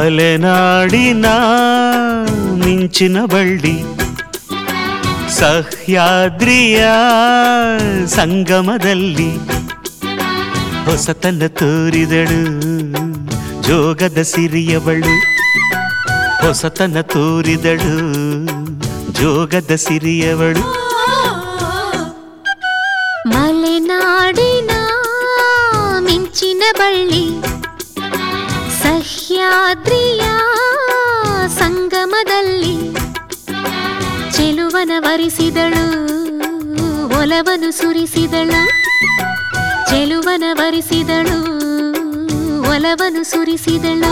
ಮಲೆನಾಡಿನ ಮಿಂಚಿನ ಬಳ್ಳಿ ಸಹ್ಯಾದ್ರಿಯ ಸಂಗಮದಲ್ಲಿ ಹೊಸತನ ತೋರಿದಳು ಜೋಗದ ಸಿರಿಯವಳು ಹೊಸತನ ತೋರಿದಳು ಜೋಗದ ಸಿರಿಯವಳು ಮಲೆನಾಡಿನ ಮಿಂಚಿನ ಬಳ್ಳಿ ಸಹ್ಯಾದ್ರಿಯ ಸಂಗಮದಲ್ಲಿ ಚೆಲುವನ ವರಿಸಿದಳು ಒಲವನು ಸುರಿಸಿದಳು ಚೆಲುವನ ವರಿಸಿದಳು ಒಲವನು ಸುರಿಸಿದಳು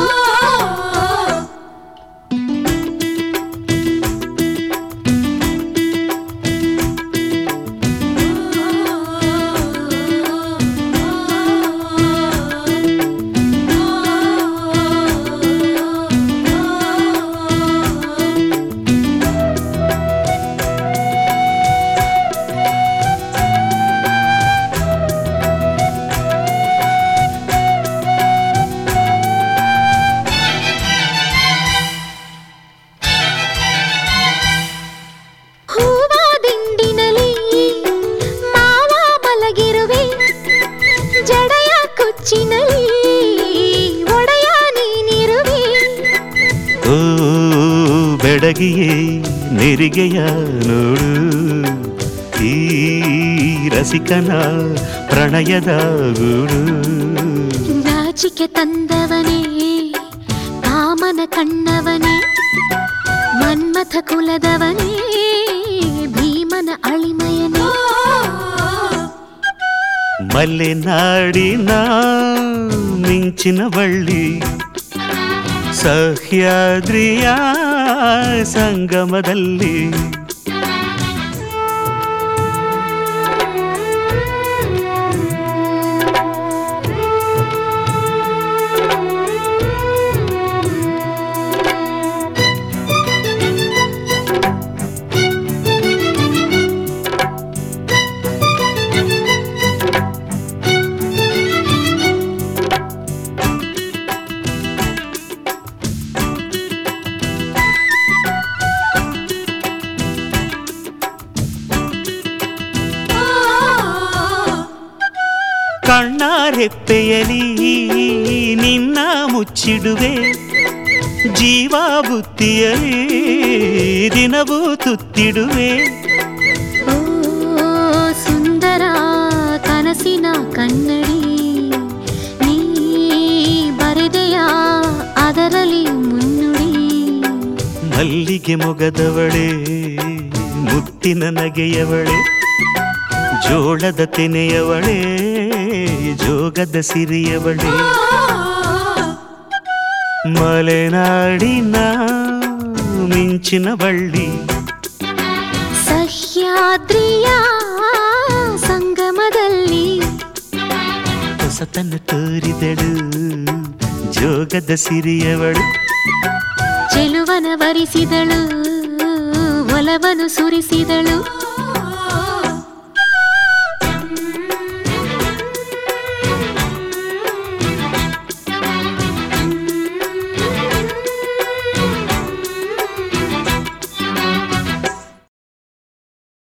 ಹೂವ ದಿಂಡಿನಲ್ಲಿ ಮಾವ ಮಲಗಿರುವೆ ಜಡೆಯ ಕುಚ್ಚಿನಲ್ಲಿ ಒಡೆಯ ನೀನಿರುವೆ ಓ ಬೆಡಗಿಯೇ ನೆರಿಗೆಯ ನೋಡು ಈ ರಸಿಕನ ಪ್ರಣಯದ ಗೂಡು ನಾಚಿಕೆ ತಂದವನೇ ಕಾಮನ ಕಣ್ಣವನೇ ಮನ್ಮಥ ಕುಲದವನೇ ಭೀಮನ ಅಳಿಮಯನೇ ಮಲೆನಾಡಿನ ಮಿಂಚಿನ ಬಳ್ಳಿ ಸಹ್ಯಾದ್ರಿಯ ಸಂಗಮದಲ್ಲಿ ಕಣ್ಣಾರೆಪ್ಪೆಯಲಿ ನಿನ್ನ ಮುಚ್ಚಿಡುವೆ ಜೀವ ಬುತ್ತಿಯಲಿ ದಿನವೂ ತುತ್ತಿಡುವೆ ಓ ಸುಂದರ ಕನಸಿನ ಕನ್ನಡಿ ನೀ ಬರೆದೆಯ ಅದರಲ್ಲಿ ಮುನ್ನುಡಿ ಮಲ್ಲಿಗೆ ಮೊಗದವಳೆ ಮುತ್ತಿನ ನಗೆಯವಳೆ ಜೋಳದ ತೆನೆಯವಳೆ ಜೋಗದ ಸಿರಿಯವಳೆ ಮಲೆನಾಡಿನ ಮಿಂಚಿನ ಬಳ್ಳಿ ಸಹ್ಯಾದ್ರಿಯ ಸಂಗಮದಲ್ಲಿ ಹೊಸತನ ತೋರಿದಳು ಜೋಗದ ಸಿರಿಯವಳು ಚೆಲುವನ ವರಿಸಿದಳು ಒಲವನು ಸುರಿಸಿದಳು